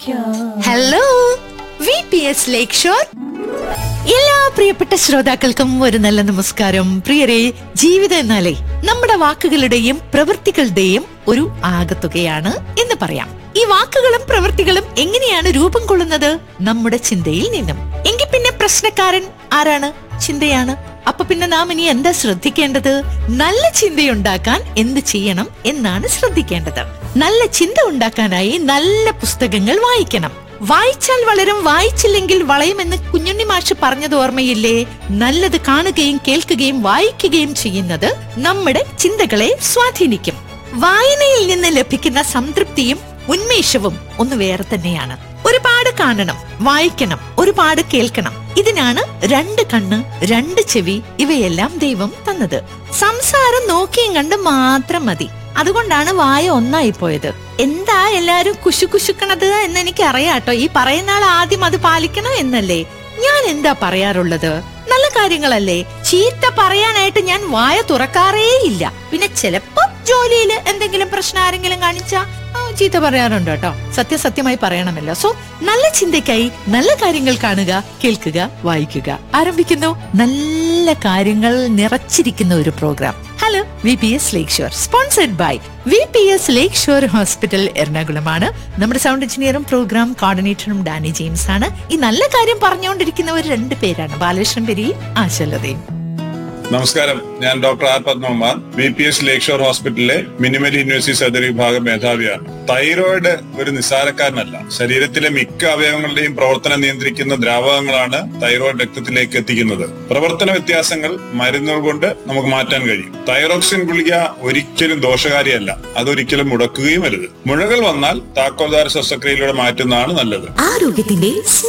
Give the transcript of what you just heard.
hello V P S Lakeshore എല്ലാ പ്രിയപ്പെട്ട ശ്രോതാക്കൾക്കും ഒരു നല്ല നമസ്കാരം പ്രിയരെ ജീവിതം എന്നാലേ നമ്മുടെ വാക്കുകളുടെയും പ്രവൃത്തികളുടെയും ഒരു ആകത്തുകയാണ് എന്ന് പറയാം ഈ വാക്കുകളും പ്രവൃത്തികളും എങ്ങനെയാണ് രൂപം കൊള്ളുന്നത് നമ്മുടെ ചിന്തയിൽ നിന്നും എങ്കിൽ പിന്നെ പ്രശ്നക്കാരൻ ആരാണ് ചിന്തയാണ് അപ്പൊ പിന്നെ നാം ഇനി എന്താ ശ്രദ്ധിക്കേണ്ടത് നല്ല ചിന്തയുണ്ടാക്കാൻ എന്ത് ചെയ്യണം എന്നാണ് ശ്രദ്ധിക്കേണ്ടത് നല്ല ചിന്ത ഉണ്ടാക്കാനായി നല്ല പുസ്തകങ്ങൾ വായിക്കണം വായിച്ചാൽ വളരും വായിച്ചില്ലെങ്കിൽ വളയുമെന്ന് കുഞ്ഞുണ്ണി മാഷ് പറഞ്ഞത് ഓർമ്മയില്ലേ നല്ലത് കാണുകയും കേൾക്കുകയും വായിക്കുകയും ചെയ്യുന്നത് നമ്മുടെ ചിന്തകളെ സ്വാധീനിക്കും വായനയിൽ നിന്ന് ലഭിക്കുന്ന സംതൃപ്തിയും ഉന്മേഷവും ഒന്ന് വേറെ തന്നെയാണ് ഒരുപാട് കാണണം വായിക്കണം ഒരുപാട് കേൾക്കണം ഇതിനാണ് രണ്ട് കണ്ണ് രണ്ട് ചെവി ഇവയെല്ലാം ദൈവം തന്നത് സംസാരം നോക്കിയും കണ്ട് മാത്രം മതി അതുകൊണ്ടാണ് വായ ഒന്നായി പോയത് എന്താ എല്ലാരും കുശു കുശുക്കണത് എന്ന് എനിക്ക് അറിയാട്ടോ ഈ പറയുന്ന ആൾ ആദ്യം അത് പാലിക്കണം എന്നല്ലേ ഞാൻ എന്താ പറയാറുള്ളത് നല്ല കാര്യങ്ങളല്ലേ ചീത്ത പറയാനായിട്ട് ഞാൻ വായ തുറക്കാറേ ഇല്ല പിന്നെ ചിലപ്പോ ജോലിയിൽ എന്തെങ്കിലും പ്രശ്നം ആരെങ്കിലും കാണിച്ചാ ആ, ചീത്ത പറയാറുണ്ട് കേട്ടോ സത്യസത്യമായി പറയണമല്ലോ സോ നല്ല ചിന്തയ്ക്കായി നല്ല കാര്യങ്ങൾ കാണുക കേൾക്കുക വായിക്കുക ആരംഭിക്കുന്നു നല്ല കാര്യങ്ങൾ നിറച്ചിരിക്കുന്ന ഒരു program hello V P S Lakeshore sponsored by V P S Lakeshore hospital എറണാകുളമാണ് നമ്മുടെ സൗണ്ട് എഞ്ചിനീയറും പ്രോഗ്രാം കോർഡിനേറ്ററും ഡാനി ജെയിംസ് ആണ് ഈ നല്ല കാര്യം പറഞ്ഞുകൊണ്ടിരിക്കുന്നവർ രണ്ട് പേരാണ് ബാലകൃഷ്ണൻ പെരിയും ആശല്ലതയും നമസ്കാരം ഞാൻ doctor R Padmakumar B P S Lakeshore ഹോസ്പിറ്റലിലെ മിനിമൽ യൂണിവേഴ്സിറ്റി സർജറി വിഭാഗം മേധാവിയാണ് തൈറോയിഡ് ഒരു നിസ്സാരക്കാരനല്ല ശരീരത്തിലെ മിക്ക അവയവങ്ങളുടെയും പ്രവർത്തനം നിയന്ത്രിക്കുന്ന ദ്രാവകങ്ങളാണ് തൈറോയിഡ് രക്തത്തിലേക്ക് എത്തിക്കുന്നത് പ്രവർത്തന വ്യത്യാസങ്ങൾ മരുന്നുകൾ കൊണ്ട് നമുക്ക് മാറ്റാൻ കഴിയും തൈറോക്സിൻ ഗുളിക ഒരിക്കലും ദോഷകാരിയല്ല അതൊരിക്കലും മുടക്കുകയും അരുത് മുഴകൾ വന്നാൽ താക്കോൽദാര ശസ്ത്രക്രിയയിലൂടെ മാറ്റുന്നതാണ് നല്ലത് ആരോഗ്യത്തിന്റെ